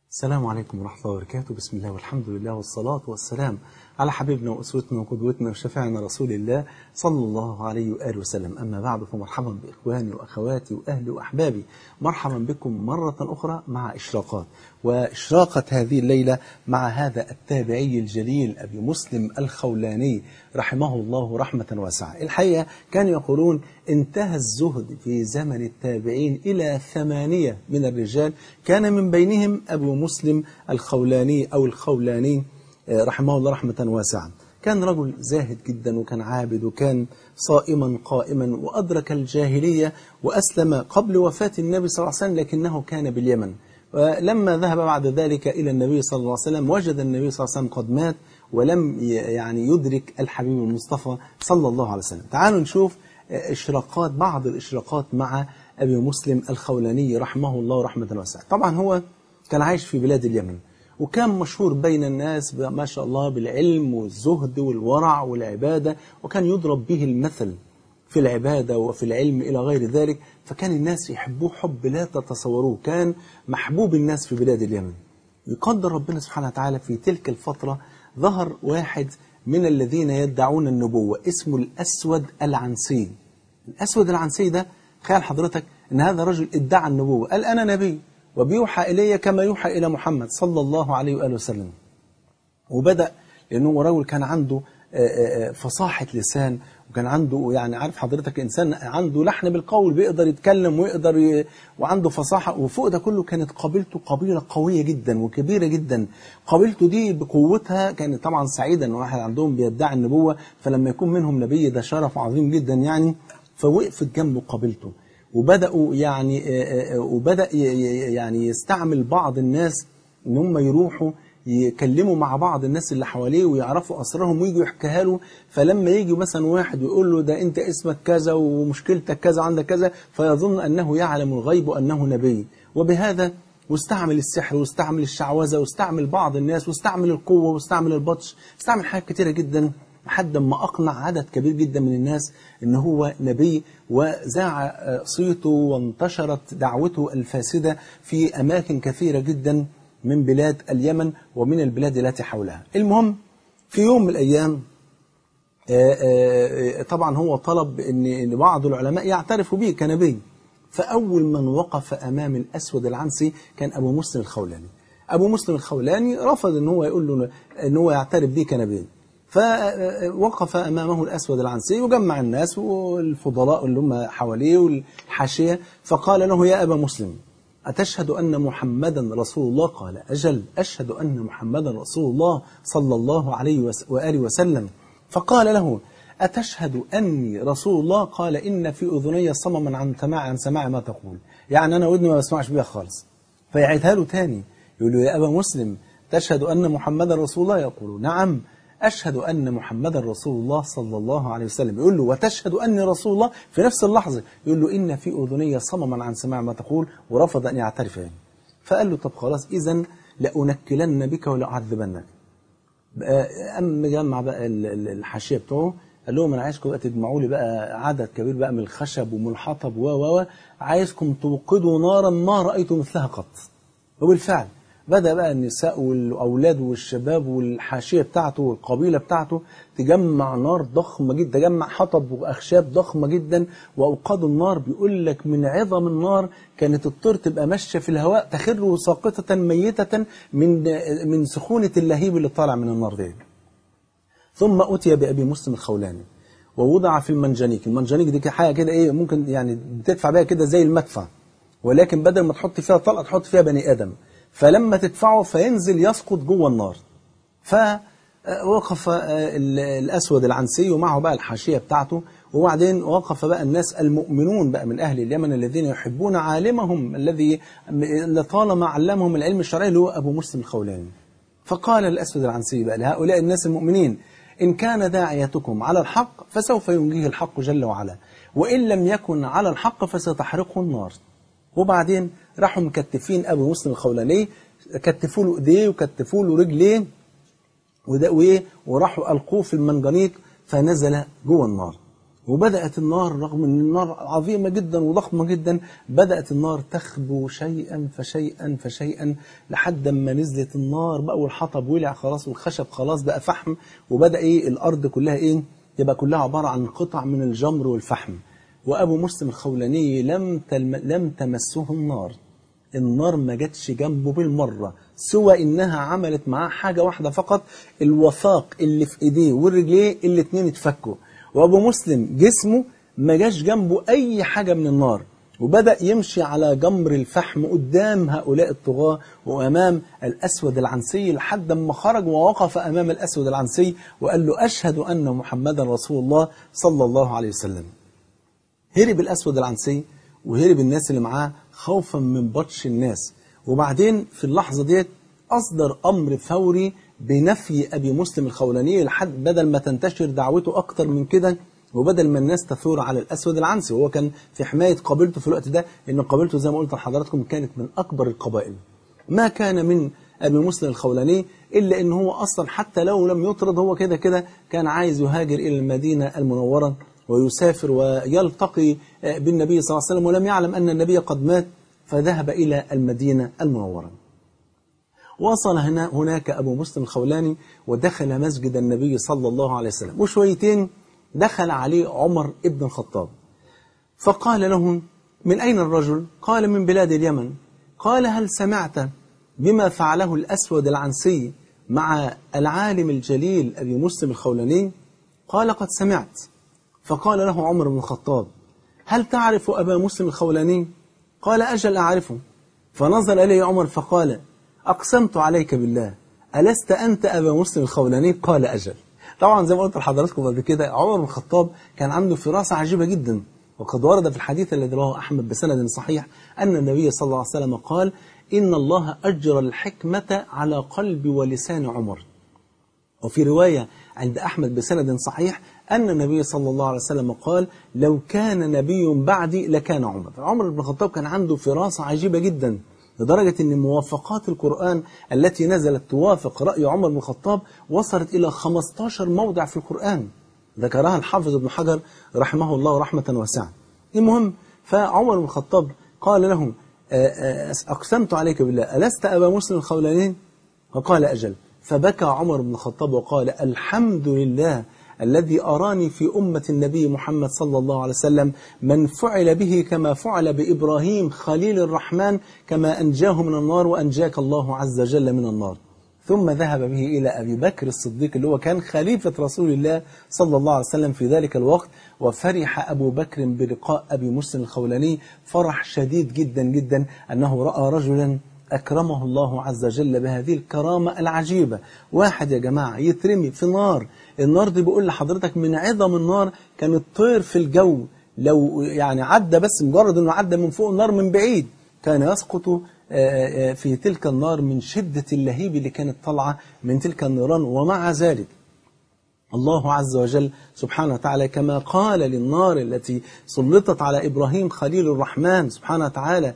السلام عليكم ورحمة الله وبركاته بسم الله والحمد لله والصلاة والسلام على حبيبنا وأسوتنا وقدوتنا وشفيعنا رسول الله صلى الله عليه وآله وسلم أما بعد فمرحبا بإخواني وأخواتي وأهلي وأحبابي مرحبا بكم مرة أخرى مع إشراقات وإشراقة هذه الليلة مع هذا التابعي الجليل أبي مسلم الخولاني رحمه الله رحمة واسعة الحقيقة كانوا يقولون انتهى الزهد في زمن التابعين إلى ثمانية من الرجال كان من بينهم أبو مسلم الخولاني أو الخولاني رحمه الله رحمة واسعة كان رجل زاهد جدا وكان عابد وكان صائما قائما وأدرك الجاهلية وأسلم قبل وفاة النبي صلى الله عليه وسلم لكنه كان باليمن ولما ذهب بعد ذلك إلى النبي صلى الله عليه وسلم وجد النبي صلى الله عليه وسلم قد مات ولم يعني يدرك الحبيب المصطفى صلى الله عليه وسلم تعالوا نشوف إشراقات بعض الإشراقات مع أبي مسلم الخولاني رحمه الله رحمة واسعة طبعا هو كان عايش في بلاد اليمن وكان مشهور بين الناس ما شاء الله بالعلم والزهد والورع والعبادة وكان يضرب به المثل في العبادة وفي العلم إلى غير ذلك فكان الناس يحبوه حب لا تتصوروه كان محبوب الناس في بلاد اليمن يقدر ربنا سبحانه وتعالى في تلك الفترة ظهر واحد من الذين يدعون النبوة اسمه الأسود العنسي الأسود العنسي ده تخيل حضرتك أن هذا رجل ادعى النبوة قال أنا نبي وبيوحى إلي كما يوحى إلى محمد صلى الله عليه وآله وسلم وبدأ لأنه رجل كان عنده فصاحة لسان وكان عنده يعني عارف حضرتك إنسان عنده لحن بالقول بيقدر يتكلم ويقدر ي... وعنده فصاحة وفوق ده كله كانت قبيلته قبيلة قوية جدا وكبيرة جدا قبيلته دي بقوتها كانت طبعا سعيدة ان واحد عندهم بيدعي النبوة فلما يكون منهم نبي ده شرف عظيم جدا يعني فوقفت جنبه قبيلته وبدأوا يعني وبدأ يعني يستعمل بعض الناس ان هم يروحوا يكلموا مع بعض الناس اللي حواليه ويعرفوا أسرارهم ويجوا يحكيها له فلما يجي مثلا واحد ويقول له ده أنت اسمك كذا ومشكلتك كذا عندك كذا فيظن أنه يعلم الغيب وأنه نبي وبهذا واستعمل السحر واستعمل الشعوذة واستعمل بعض الناس واستعمل القوة واستعمل البطش استعمل حاجات كتيرة جدا لحد ما أقنع عدد كبير جدا من الناس أن هو نبي وزاع صيته وانتشرت دعوته الفاسدة في أماكن كثيرة جدا من بلاد اليمن ومن البلاد التي حولها المهم في يوم من الأيام طبعا هو طلب أن بعض العلماء يعترفوا به كنبي فأول من وقف أمام الأسود العنسي كان أبو مسلم الخولاني أبو مسلم الخولاني رفض أن هو يقول له أن هو يعترف به كنبي فوقف أمامه الأسود العنسي وجمع الناس والفضلاء اللي هم حواليه والحاشية فقال له يا أبا مسلم أتشهد أن محمدا رسول الله قال أجل أشهد أن محمدا رسول الله صلى الله عليه وآله وسلم فقال له أتشهد أني رسول الله قال إن في أذني صمما عن سماع عن سماع ما تقول يعني أنا ودني ما بسمعش بيها خالص فيعيدها له تاني يقول له يا أبا مسلم تشهد أن محمدا رسول الله يقول نعم أشهد أن محمدا رسول الله صلى الله عليه وسلم يقول له وتشهد أني رسول الله في نفس اللحظة يقول له إن في أذني صمما عن سماع ما تقول ورفض أن يعترف يعني فقال له طب خلاص إذا لأنكلن بك ولأعذبنك أم جمع بقى الحاشية بتوعه قال لهم أنا عايزكم بقى تجمعوا لي بقى عدد كبير بقى من الخشب ومن الحطب و و عايزكم توقدوا نارا ما رأيت مثلها قط وبالفعل بدأ بقى النساء والأولاد والشباب والحاشية بتاعته والقبيلة بتاعته تجمع نار ضخمة جدا تجمع حطب وأخشاب ضخمة جدا وأوقدوا النار بيقول لك من عظم النار كانت الطير تبقى ماشية في الهواء تخر ساقطة ميتة من من سخونة اللهيب اللي طالع من النار دي ثم أتي بأبي مسلم الخولاني ووضع في المنجنيك المنجنيك دي حاجة كده إيه ممكن يعني بتدفع بيها كده زي المدفع ولكن بدل ما تحط فيها طلقة تحط فيها بني آدم فلما تدفعه فينزل يسقط جوه النار فوقف الأسود العنسي ومعه بقى الحاشية بتاعته وبعدين وقف بقى الناس المؤمنون بقى من أهل اليمن الذين يحبون عالمهم الذي طالما علمهم العلم الشرعي اللي هو أبو مسلم الخولاني فقال الأسود العنسي بقى لهؤلاء الناس المؤمنين إن كان داعيتكم على الحق فسوف ينجيه الحق جل وعلا وإن لم يكن على الحق فستحرقه النار وبعدين راحوا مكتفين أبو مسلم الخولاني كتفوا له ايديه وكتفوا له رجليه وده وايه وراحوا القوه في المنجنيق فنزل جوه النار وبدأت النار رغم أن النار عظيمة جدا وضخمة جدا بدأت النار تخبو شيئا فشيئا فشيئا لحد ما نزلت النار بقى والحطب ولع خلاص والخشب خلاص بقى فحم وبدأ إيه الأرض كلها إيه تبقى كلها عبارة عن قطع من الجمر والفحم وأبو مسلم الخولاني لم, تلم لم تمسه النار النار ما جاتش جنبه بالمرة سوى إنها عملت معاه حاجة واحدة فقط الوثاق اللي في إيديه والرجليه الاتنين اتفكوا وأبو مسلم جسمه ما جاش جنبه أي حاجة من النار وبدأ يمشي على جمر الفحم قدام هؤلاء الطغاة وأمام الأسود العنسي لحد ما خرج ووقف أمام الأسود العنسي وقال له أشهد أن محمدا رسول الله صلى الله عليه وسلم هرب الأسود العنسي وهرب الناس اللي معاه خوفا من بطش الناس وبعدين في اللحظة ديت أصدر أمر فوري بنفي أبي مسلم الخولاني لحد بدل ما تنتشر دعوته أكتر من كده وبدل ما الناس تثور على الأسود العنسي وهو كان في حماية قبيلته في الوقت ده إن قبيلته زي ما قلت لحضراتكم كانت من أكبر القبائل ما كان من أبي مسلم الخولاني إلا إن هو أصلا حتى لو لم يطرد هو كده كده كان عايز يهاجر إلى المدينة المنورة ويسافر ويلتقي بالنبي صلى الله عليه وسلم ولم يعلم أن النبي قد مات فذهب إلى المدينة المنورة وصل هنا هناك أبو مسلم الخولاني ودخل مسجد النبي صلى الله عليه وسلم وشويتين دخل عليه عمر ابن الخطاب فقال له من أين الرجل؟ قال من بلاد اليمن قال هل سمعت بما فعله الأسود العنسي مع العالم الجليل أبي مسلم الخولاني قال قد سمعت فقال له عمر بن الخطاب هل تعرف أبا مسلم الخولاني قال أجل أعرفه فنظر إليه عمر فقال أقسمت عليك بالله ألست أنت أبا مسلم الخولاني قال أجل طبعا زي ما قلت لحضراتكم قبل كده عمر بن الخطاب كان عنده فراسة عجيبة جدا وقد ورد في الحديث الذي رواه أحمد بسند صحيح أن النبي صلى الله عليه وسلم قال إن الله أجرى الحكمة على قلب ولسان عمر وفي رواية عند أحمد بسند صحيح أن النبي صلى الله عليه وسلم قال لو كان نبي بعدي لكان عمر عمر بن الخطاب كان عنده فراسة عجيبة جدا لدرجة أن موافقات القرآن التي نزلت توافق رأي عمر بن الخطاب وصلت إلى 15 موضع في القرآن ذكرها الحافظ ابن حجر رحمه الله رحمة واسعة المهم فعمر بن الخطاب قال له أقسمت عليك بالله ألست أبا مسلم الخولانين فقال أجل فبكى عمر بن الخطاب وقال الحمد لله الذي أراني في أمة النبي محمد صلى الله عليه وسلم من فعل به كما فعل بإبراهيم خليل الرحمن كما أنجاه من النار وأنجاك الله عز وجل من النار ثم ذهب به إلى أبي بكر الصديق اللي هو كان خليفة رسول الله صلى الله عليه وسلم في ذلك الوقت وفرح أبو بكر بلقاء أبي مسلم الخولاني فرح شديد جدا جدا أنه رأى رجلا أكرمه الله عز وجل بهذه الكرامة العجيبة واحد يا جماعة يترمي في نار النار دي بيقول لحضرتك من عظم النار كان الطير في الجو لو يعني عدى بس مجرد انه عدى من فوق النار من بعيد كان يسقط في تلك النار من شدة اللهيب اللي كانت طالعة من تلك النيران ومع ذلك الله عز وجل سبحانه وتعالى كما قال للنار التي سلطت على إبراهيم خليل الرحمن سبحانه وتعالى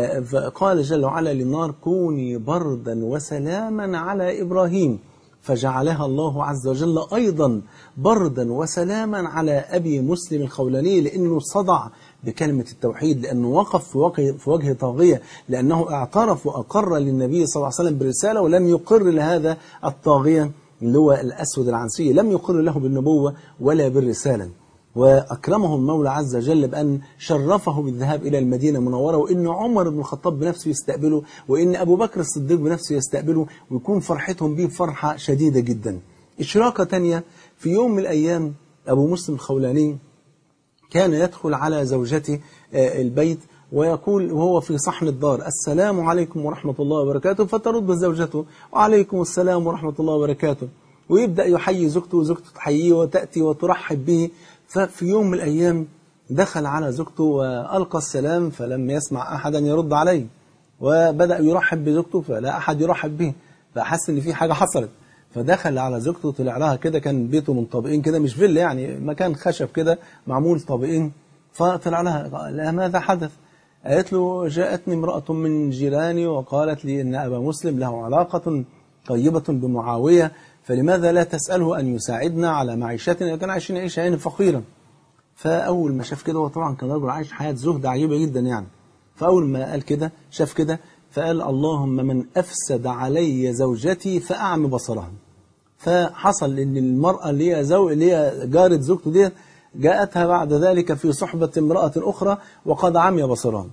قال جل وعلا للنار كوني بردا وسلاما على إبراهيم فجعلها الله عز وجل أيضا بردا وسلاما على أبي مسلم الخولاني لأنه صدع بكلمة التوحيد لأنه وقف في وجه, في وجه طاغية لأنه اعترف وأقر للنبي صلى الله عليه وسلم برسالة ولم يقر لهذا الطاغية اللي هو الأسود العنسي لم يقر له بالنبوة ولا بالرسالة وأكرمه المولى عز وجل بأن شرفه بالذهاب إلى المدينة المنورة وإن عمر بن الخطاب بنفسه يستقبله وإن أبو بكر الصديق بنفسه يستقبله ويكون فرحتهم به فرحة شديدة جدا إشراقة تانية في يوم من الأيام أبو مسلم الخولاني كان يدخل على زوجته البيت ويقول وهو في صحن الدار السلام عليكم ورحمة الله وبركاته فترد زوجته وعليكم السلام ورحمة الله وبركاته ويبدأ يحيي زوجته وزوجته تحييه وتأتي وترحب به ففي يوم من الأيام دخل على زوجته وألقى السلام فلم يسمع أحدا يرد عليه وبدأ يرحب بزوجته فلا أحد يرحب به فأحس إن في حاجة حصلت فدخل على زوجته طلع لها كده كان بيته من طابقين كده مش فيلا يعني مكان خشب كده معمول طابقين فطلع لها قال لها ماذا حدث قالت له جاءتني امرأة من جيراني وقالت لي إن أبا مسلم له علاقة طيبة بمعاوية فلماذا لا تسأله أن يساعدنا على معيشتنا كان عايشين عيشة يعني فقيرا فأول ما شاف كده هو طبعا كان رجل عايش حياة زهد عجيبة جدا يعني فأول ما قال كده شاف كده فقال اللهم من أفسد علي زوجتي فأعمي بصرها فحصل ان المرأة اللي هي زو اللي هي جارة زوجته دي جاءتها بعد ذلك في صحبة امرأة أخرى وقد عمي بصرها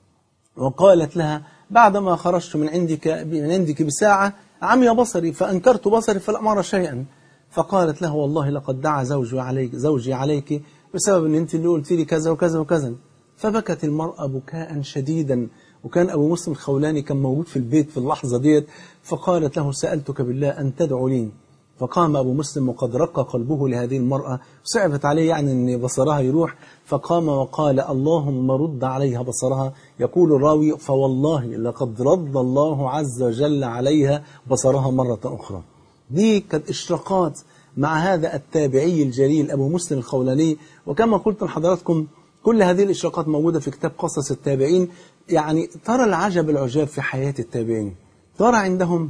وقالت لها بعدما خرجت من عندك من عندك بساعة عمي بصري فأنكرت بصري فلم أرى شيئا فقالت له والله لقد دعا زوجي عليك زوجي عليك بسبب ان انت اللي قلت لي كذا وكذا وكذا فبكت المرأة بكاء شديدا وكان أبو مسلم الخولاني كان موجود في البيت في اللحظة ديت فقالت له سألتك بالله أن تدعو لي فقام أبو مسلم وقد رق قلبه لهذه المرأة صعبت عليه يعني أن بصرها يروح فقام وقال اللهم رد عليها بصرها يقول الراوي فوالله لقد رد الله عز وجل عليها بصرها مرة أخرى دي كانت إشراقات مع هذا التابعي الجليل أبو مسلم الخولاني وكما قلت لحضراتكم كل هذه الإشراقات موجودة في كتاب قصص التابعين يعني ترى العجب العجاب في حياة التابعين ترى عندهم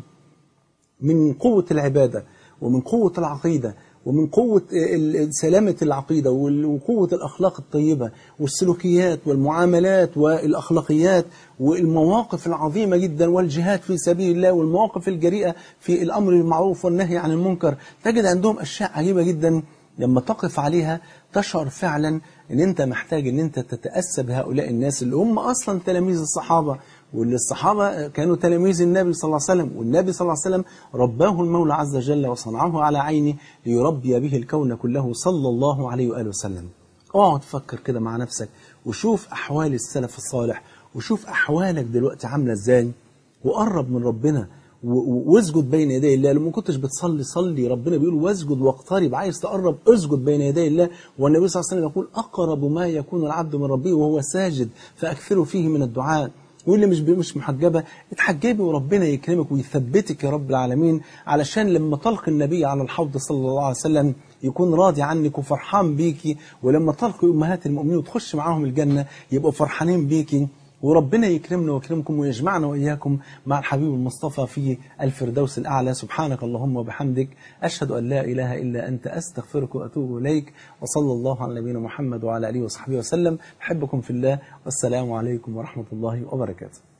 من قوة العبادة ومن قوة العقيدة ومن قوة سلامة العقيدة وقوة الأخلاق الطيبة والسلوكيات والمعاملات والأخلاقيات والمواقف العظيمة جدا والجهاد في سبيل الله والمواقف الجريئة في الأمر المعروف والنهي عن المنكر تجد عندهم أشياء عجيبة جدا لما تقف عليها تشعر فعلا ان انت محتاج ان انت تتأسى بهؤلاء الناس اللي هم اصلا تلاميذ الصحابة واللي الصحابة كانوا تلاميذ النبي صلى الله عليه وسلم والنبي صلى الله عليه وسلم رباه المولى عز وجل وصنعه على عينه ليربي به الكون كله صلى الله عليه وآله وسلم اقعد تفكر كده مع نفسك وشوف أحوال السلف الصالح وشوف أحوالك دلوقتي عاملة ازاي وقرب من ربنا واسجد بين يدي الله لما كنتش بتصلي صلي ربنا بيقول واسجد واقترب عايز تقرب اسجد بين يدي الله والنبي صلى الله عليه وسلم يقول أقرب ما يكون العبد من ربه وهو ساجد فأكثروا فيه من الدعاء واللي مش مش محجبه اتحجبي وربنا يكرمك ويثبتك يا رب العالمين علشان لما تلقي النبي على الحوض صلى الله عليه وسلم يكون راضي عنك وفرحان بيكي ولما تلقي امهات المؤمنين وتخش معاهم الجنه يبقوا فرحانين بيكي وربنا يكرمنا ويكرمكم ويجمعنا وإياكم مع الحبيب المصطفى في الفردوس الأعلى سبحانك اللهم وبحمدك أشهد أن لا إله إلا أنت أستغفرك وأتوب إليك وصلى الله على نبينا محمد وعلى آله وصحبه وسلم أحبكم في الله والسلام عليكم ورحمة الله وبركاته